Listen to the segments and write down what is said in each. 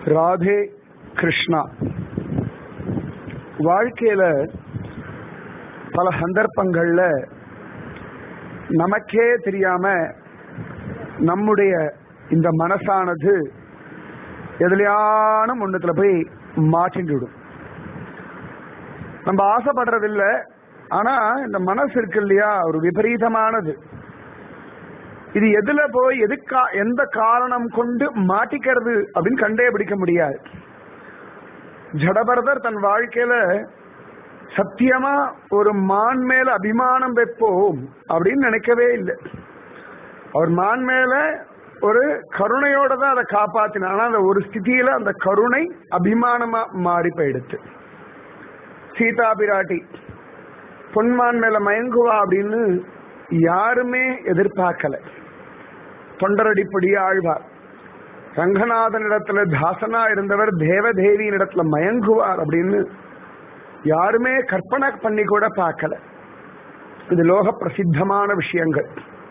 ராதே கிருஷ்ணா வாழ்க்கையில பல சந்தர்ப்பங்கள்ல நமக்கே தெரியாம நம்முடைய இந்த மனசானது எதுலையான ஒண்ணுத்துல போய் மாட்டிட்டு விடும் நம்ம ஆசைப்படுறதில்ல ஆனா இந்த மனசு இருக்கு இல்லையா ஒரு விபரீதமானது இது எதுல போய் எதுக்கா எந்த காரணம் கொண்டு மாட்டிக்கிறது அப்படின்னு கண்டே பிடிக்க முடியாது ஜடபரதர் தன் வாழ்க்கையில சத்தியமா ஒரு மான் மேல அபிமானம் வைப்போம் அப்படின்னு நினைக்கவே இல்லை அவர் மான் மேல ஒரு கருணையோட தான் அதை காப்பாத்தினார் ஆனா அந்த ஒரு ஸ்திதியில அந்த கருணை அபிமானமா மாறி போயிடுச்சு சீதா பிராட்டி பொன்மான் மேல மயங்குவா அப்படின்னு யாருமே எதிர்பார்க்கல தொண்டரடிப்படி ஆழ்வார் ரங்கநாதனிடத்துல தாசனா இருந்தவர் தேவதேவியின் இடத்துல மயங்குவார் அப்படின்னு யாருமே கற்பனை பண்ணி கூட பார்க்கல இது லோக பிரசித்தமான விஷயங்கள்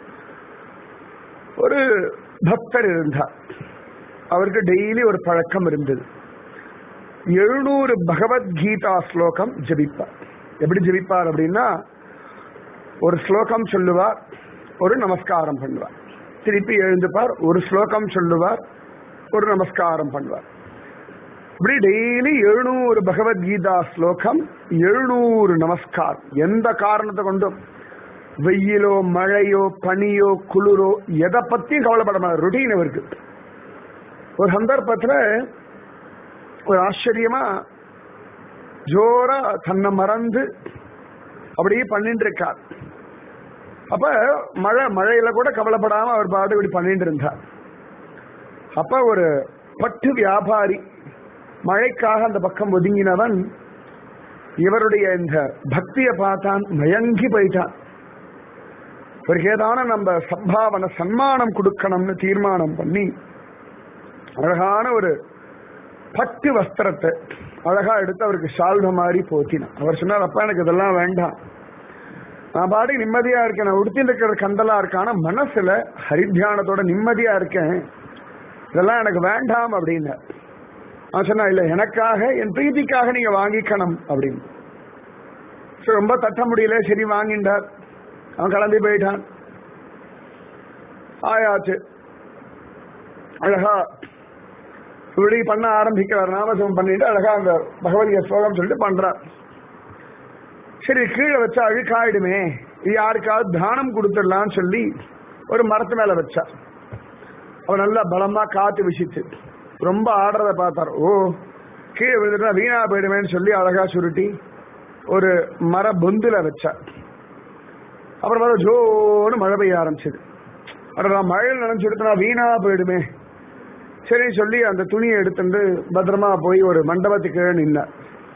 ஒரு பக்தர் இருந்தார் அவருக்கு டெய்லி ஒரு பழக்கம் இருந்தது எழுநூறு பகவத்கீதா ஸ்லோகம் ஜபிப்பார் எப்படி ஜபிப்பார் அப்படின்னா ஒரு ஸ்லோகம் சொல்லுவார் ஒரு நமஸ்காரம் பண்ணுவார் திருப்பி எழுந்துப்பார் ஒரு ஸ்லோகம் சொல்லுவார் ஒரு நமஸ்காரம் பண்ணுவார் இப்படி டெய்லி எழுநூறு பகவத்கீதா ஸ்லோகம் எழுநூறு நமஸ்காரம் எந்த காரணத்தை கொண்டும் வெயிலோ மழையோ பனியோ குளிரோ எதை பத்தியும் கவலைப்பட மாட்டார் ருட்டீன் இவருக்கு ஒரு சந்தர்ப்பத்துல ஒரு ஆச்சரியமா ஜோரா தன்னை மறந்து அப்படியே பண்ணிட்டு இருக்கார் அப்ப மழை மழையில கூட கவலைப்படாம அவர் பாட்டு இப்படி பண்ணிட்டு இருந்தார் அப்ப ஒரு பட்டு வியாபாரி மழைக்காக அந்த பக்கம் ஒதுங்கினவன் இவருடைய இந்த பக்தியை பார்த்தான் மயங்கி போயிட்டான் இவருக்கு ஏதான நம்ம சம்பாவன சன்மானம் கொடுக்கணும்னு தீர்மானம் பண்ணி அழகான ஒரு பட்டு வஸ்திரத்தை அழகா எடுத்து அவருக்கு சால்வ மாதிரி போத்தினான் அவர் சொன்னார் அப்பா எனக்கு இதெல்லாம் வேண்டாம் நான் பாடி நிம்மதியா இருக்கேன் நான் உடுத்திட்டு இருக்கிற கந்தலா இருக்கேன் ஆனா மனசுல ஹரித்தியானத்தோட நிம்மதியா இருக்கேன் இதெல்லாம் எனக்கு வேண்டாம் அப்படின்னு நான் சொன்னா இல்ல எனக்காக என் பிரீதிக்காக நீங்க வாங்கிக்கணும் அப்படின்னு சரி, ரொம்ப தட்ட முடியல சரி வாங்கிண்டார் அவன் கிளம்பி போயிட்டான் ஆயாச்சு அழகா இப்படி பண்ண ஆரம்பிக்கிறார் நாமசம் பண்ணிட்டு அழகா அந்த பகவத்கீதை ஸ்லோகம் சொல்லிட்டு பண்றார் சரி கீழே வச்சா அழுக்காயிடுமே இது யாருக்காவது தானம் கொடுத்துடலாம்னு சொல்லி ஒரு மரத்து மேல வச்சா அவன் நல்லா பலமா காத்து விசிச்சு ரொம்ப ஆடுறத பார்த்தார் ஓ கீழே விழுந்துட்டா வீணா போயிடுவேன்னு சொல்லி அழகா சுருட்டி ஒரு மர பொந்துல வச்சா அப்புறம் பார்த்தா ஜோன்னு மழை பெய்ய ஆரம்பிச்சது அப்புறம் நான் மழையில் நினைச்சுடுத்தனா வீணா போயிடுமே சரி சொல்லி அந்த துணியை எடுத்துட்டு பத்திரமா போய் ஒரு மண்டபத்துக்கு கீழே நின்னார்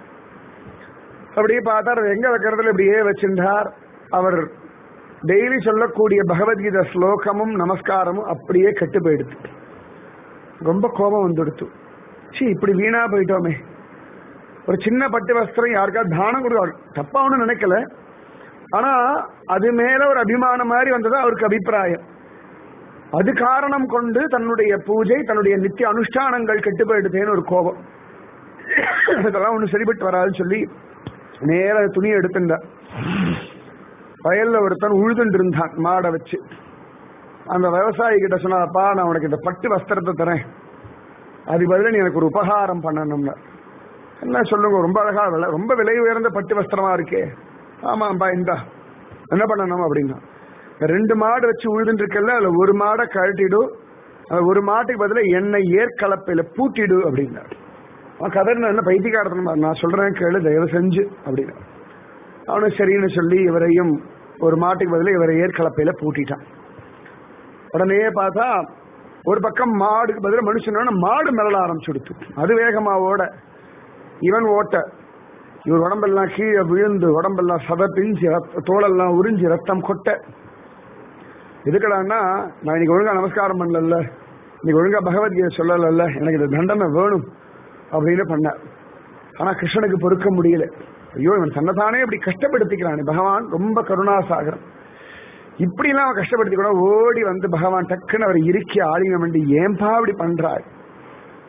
அப்படியே பார்த்தார் எங்க வைக்கிறதுல இப்படியே வச்சிருந்தார் அவர் டெய்லி சொல்லக்கூடிய பகவத்கீதை ஸ்லோகமும் நமஸ்காரமும் அப்படியே கெட்டு போயிடுது ரொம்ப கோபம் வந்துடுத்து சி இப்படி வீணா போயிட்டோமே ஒரு சின்ன பட்டு வஸ்திரம் யாருக்காவது தானம் கொடுக்க தப்பா ஒன்றும் நினைக்கல ஆனா அது மேல ஒரு அபிமானம் மாதிரி வந்தது அவருக்கு அபிப்பிராயம் அது காரணம் கொண்டு தன்னுடைய பூஜை தன்னுடைய நித்திய அனுஷ்டானங்கள் கெட்டு போயிடுதேன்னு ஒரு கோபம் இதெல்லாம் ஒன்றும் சரிபட்டு வராதுன்னு சொல்லி நேர துணியை எடுத்துட்டார் வயல்ல ஒருத்தன் உழுதுண்டு இருந்தான் மாடை வச்சு அந்த விவசாயி கிட்ட சொன்னாப்பா நான் உனக்கு இந்த பட்டு வஸ்திரத்தை தரேன் அது பதிலா நீ எனக்கு ஒரு உபகாரம் பண்ணணும்னு என்ன சொல்லுங்க ரொம்ப அழகா விலை ரொம்ப விலை உயர்ந்த பட்டு வஸ்திரமா இருக்கே ஆமாம்பா இந்தா என்ன பண்ணணும் அப்படின்னா ரெண்டு மாடு வச்சு உழுதுன்னு இருக்கல அதுல ஒரு மாடை கழட்டிடும் அது ஒரு மாட்டுக்கு பதிலா என்னை ஏற்கலப்பையில பூட்டிடு அப்படின்னாரு அவன் கதறின என்ன பைத்தியக்காரத்தனமா நான் சொல்றேன் கேளு தயவு செஞ்சு அப்படின்னா அவனும் சரின்னு சொல்லி இவரையும் ஒரு மாட்டுக்கு பதிலா இவரை ஏற்கலப்பையில பூட்டிட்டான் உடனே பார்த்தா ஒரு பக்கம் மாடுக்கு பதிலா மனுஷனோட மாடு மிரள ஆரம்பிச்சுடுத்து அது வேகமா ஓட இவன் ஓட்ட இவர் உடம்பெல்லாம் கீழே விழுந்து உடம்பெல்லாம் சத பிஞ்சு ரத்த- தோலெல்லாம் உறிஞ்சி ரத்தம் கொட்ட எதுக்கடான்னா நான் இன்னைக்கு ஒழுங்கா நமஸ்காரம் பண்ணல இன்னைக்கு ஒழுங்கா பகவத்கீதை சொல்லல எனக்கு இந்த தண்டனை வேணும் அப்படின்னு பண்ணார் ஆனா கிருஷ்ணனுக்கு பொறுக்க முடியல ஐயோ இவன் தன்னைத்தானே இப்படி கஷ்டப்படுத்திக்கிறான் பகவான் ரொம்ப கருணாசாகரம் இப்படிலாம் அவன் கஷ்டப்படுத்தி கூட ஓடி வந்து பகவான் டக்குன்னு அவர் இறுக்கி ஆலிங்கம் பண்ணி ஏன்பா இப்படி பண்றாய்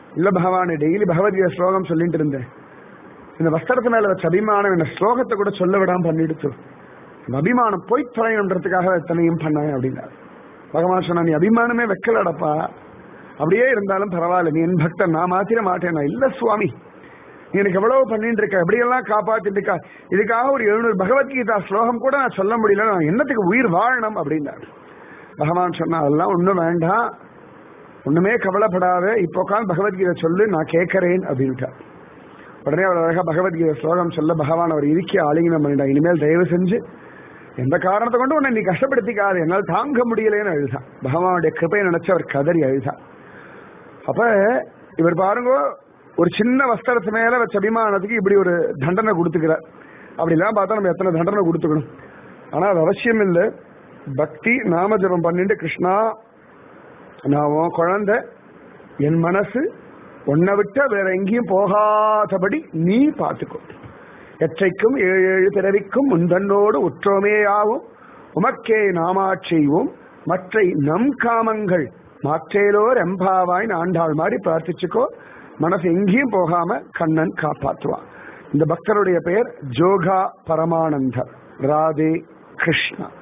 இல்ல பகவானே டெய்லி பகவத்கீதை ஸ்லோகம் சொல்லிட்டு இருந்தேன் இந்த வஸ்திரத்து மேல வச்ச அபிமானம் என்ன ஸ்லோகத்தை கூட சொல்ல விடாம பண்ணிடுச்சு இந்த அபிமானம் போய் தொலைணுன்றதுக்காக எத்தனையும் பண்ணேன் அப்படின்னாரு பகவான் சொன்னா நீ அபிமானமே வைக்கலடப்பா அப்படியே இருந்தாலும் பரவாயில்ல நீ என் பக்தன் நான் மாத்திர மாட்டேன் இல்ல சுவாமி நீ எனக்கு எவ்வளவு பண்ணிட்டு இருக்க எப்படியெல்லாம் காப்பாத்திட்டு இருக்கா இதுக்காக ஒரு எழுநூறு பகவத்கீதா ஸ்லோகம் கூட நான் சொல்ல முடியல நான் என்னத்துக்கு உயிர் வாழணும் அப்படின்னாரு பகவான் சொன்னா அதெல்லாம் ஒண்ணும் வேண்டாம் ஒண்ணுமே கவலைப்படாத இப்போ உட்காந்து பகவத்கீதை சொல்லு நான் கேட்கறேன் அப்படின்ட்டார் உடனே அவர் அழகா பகவத்கீதை ஸ்லோகம் சொல்ல பகவான் அவர் இருக்கி ஆலிங்கனம் பண்ணிட்டான் இனிமேல் தயவு செஞ்சு எந்த காரணத்தை கொண்டு உன்னை நீ கஷ்டப்படுத்திக்காது என்னால் தாங்க முடியலைன்னு அழுதான் பகவானுடைய கிருப்பையை நினைச்சு அவர் கதறி அழுதான் அப்ப இவர் பாருங்க ஒரு சின்ன வஸ்திரத்து மேல வச்ச அபிமானத்துக்கு இப்படி ஒரு தண்டனை கொடுத்துக்கிறார் அப்படிலாம் பார்த்தா நம்ம எத்தனை தண்டனை கொடுத்துக்கணும் ஆனா அது அவசியம் இல்லை பக்தி நாம ஜபம் பண்ணிட்டு கிருஷ்ணா நான் உன் குழந்தை என் மனசு உன்னை விட்ட வேற எங்கேயும் போகாதபடி நீ பார்த்துக்கோ எற்றைக்கும் ஏழு ஏழு பிறவிக்கும் முந்தன்னோடு உற்றோமேயாவும் உமக்கே நாமாட்சியும் மற்றை நம் காமங்கள் மாற்றேலோர் எம்பாவாய் ஆண்டாள் மாதிரி பிரார்த்திச்சுக்கோ மனசு எங்கேயும் போகாம கண்ணன் காப்பாற்றுவான் இந்த பக்தருடைய பெயர் ஜோகா பரமானந்தர் ராதே கிருஷ்ணா